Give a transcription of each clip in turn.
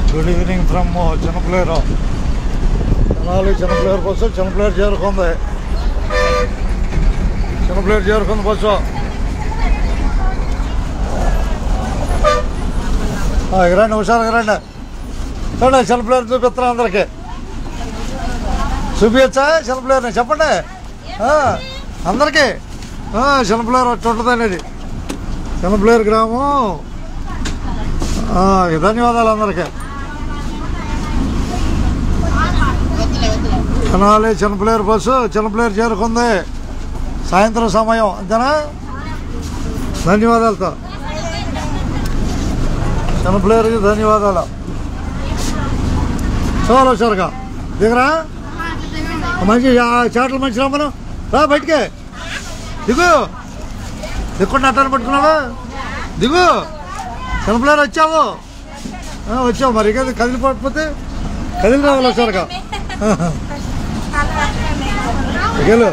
Good evening from Chinnapilleru Tenali Chinnapilleru bus Chinnapilleru చేరుకుంది చిన్నపిల్లేరు చేరుకుంది bus ఆ, ఇక రండి హుషారుగా రండి చూడండి చిన్నపిల్లేరు చూపిస్తున్నాం అందరికి చూపించచ్చా చిన్నపిల్లేరుని చెప్పండి ఆ, అందరికీ ఆ, చిన్నపిల్లేరు వచ్చి ఉంటుంది అనేది చిన్నపిల్లేరు గ్రామం ఆ, ధన్యవాదాలు అందరికీ తెనాలి చిన్నపిల్లేరు బస్సు చిన్నపిల్లేరు చేరుకుంది సాయంత్రం సమయం అంతేనా ధన్యవాదాలతో చిన్నపిల్లేరుకి ధన్యవాదాలు చాలా వచ్చారుగా దిగరా మంచి ఆ చాటలు మంచి రమ్మను రా బయటికి దిగు దిక్కుండా అట్టాను పట్టుకున్నావా దిగు చిన్నపిల్లారు వచ్చావు ఆ, వచ్చావు మరి ఇక కదిలిపోకపోతే కదిలి రావాలి వచ్చారుగా గెలు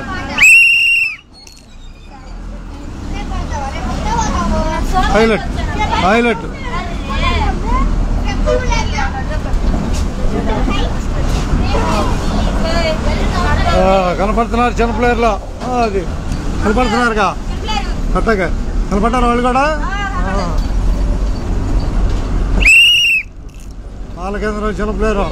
పైలట్ పైలట్ ఆ, కనపడుతున్నారు చిన్నపిల్లారులో ఆ, అది కనపడుతున్నారుగా కట్టగా కనపడ్డారు వాళ్ళు కూడా ఆ. పాల కేంద్రం చిన్నపిల్లారు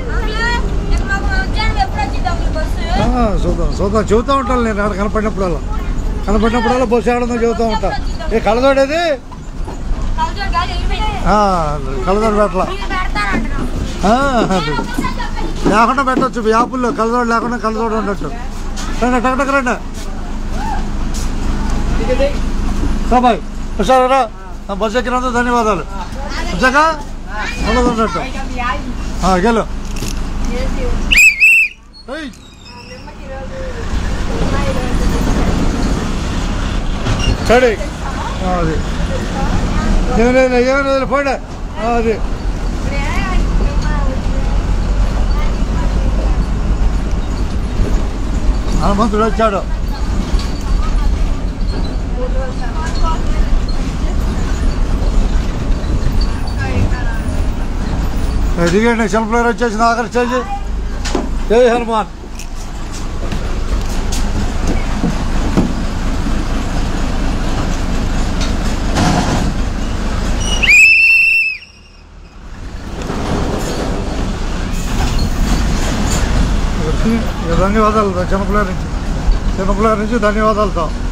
ఆ, చూద్దాం చూద్దాం చెబుతూ ఉంటాను నేను ఆడ కనపడినప్పుడల్లా కనపడినప్పుడల్లా బస్సు ఆడదో చెబుతూ ఉంటా ఏ కళ్ళదోడేది కళ్ళదోడు పెట్టలా ఆ, అది. లేకుండా పెట్టచ్చు యాపుల్లో కళ్ళదోడు లేకుండా కళ్ళదోడు ఉండొచ్చు రండి టక్ టక్ రండి బాయ్ హుషారా బస్సు ఎక్కినందుకు ధన్యవాదాలు వచ్చాక ఉండదు ఉన్నట్టు ఆ, గెలు ఏయ్. సరే ఆ, అది ఏం లేదు ఏం లేదు పోయినా అది హనుమంతుడు వచ్చాడు దిగండి చిన్నపిల్లలు వచ్చేసింది ఆఖరి స్టేజ్ జై హనుమాన్ ధన్యవాదాలు చిన్నపిల్లల నుంచి చిన్నపిల్లల నుంచి ధన్యవాదాలతో